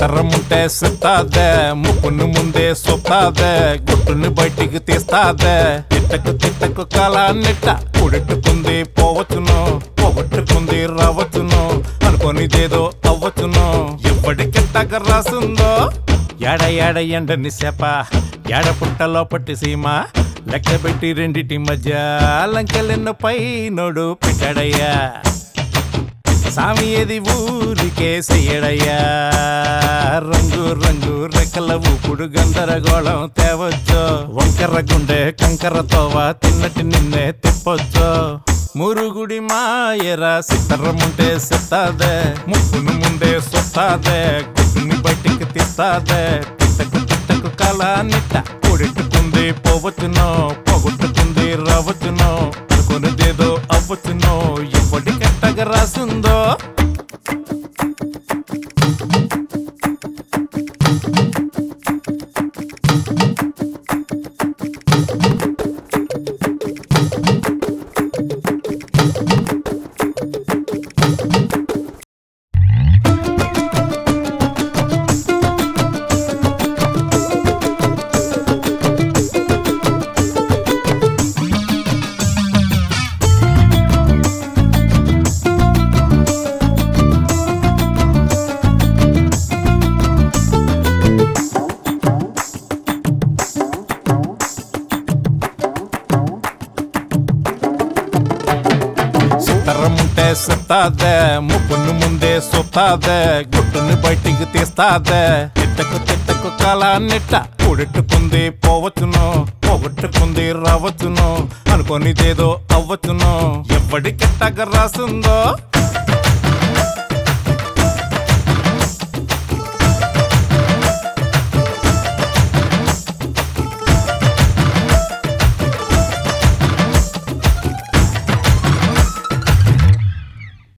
సిత్తరముంటే సిత్తాదే ముక్కును ముందే సొత్తాదే గుట్టుని బయటికి తీస్తాదే తిట్టకు తిట్టకు కాలాన్నిట్ట కుడెట్టుకుంది పోవచ్చును పోగొట్టుకుంది రావచ్చును అనుకోనిదేదో అవ్వచ్చును ఎప్పటికెట్టక రాసుందో ఎడ ఎడ ఎండని సేప ఎడ పుట్టలో పట్టి సీమ లెక్క పెట్టి రెండిటి మధ్య లంకెలెన్ను పై నోడు పెట్టాడయ్యా సామి ఏది ఊరికే చెయ్యడయ్యా రంగు రంగు రెక్కల ఊపుడు గందరగోళం తేవచ్చు వంకర గుండె కంకర తోవ తిన్నటి నిన్నే తిప్పొచ్చు మురుగుడి మాయరా సిత్తరముంటే సిత్తాదే ముక్కును ముందే సొత్తాదే గుట్టుని బయటికి తీస్తాదే తిట్టకు తిట్టకు కళానిట్ట కూడెట్టుకుంది పోవచ్చునో పోగొట్టుకుంది రావచ్చునో అనుకున్నదేదో అవ్వచ్చునో ఎప్పటికెట్టగా రాసిందో సిత్తరముంటే సిత్తాదే ముక్కును ముందే సొత్తాదే గుట్టుని బయటికి తీస్తాదే తిట్టకు తిట్టకు కాలాన్నిట్ట కూడెట్టుకుంది పోవచ్చును పోగొట్టుకుంది రావచ్చును అనుకోనిదేదో అవ్వచ్చును ఎప్పటికెట్టగా రాసుందో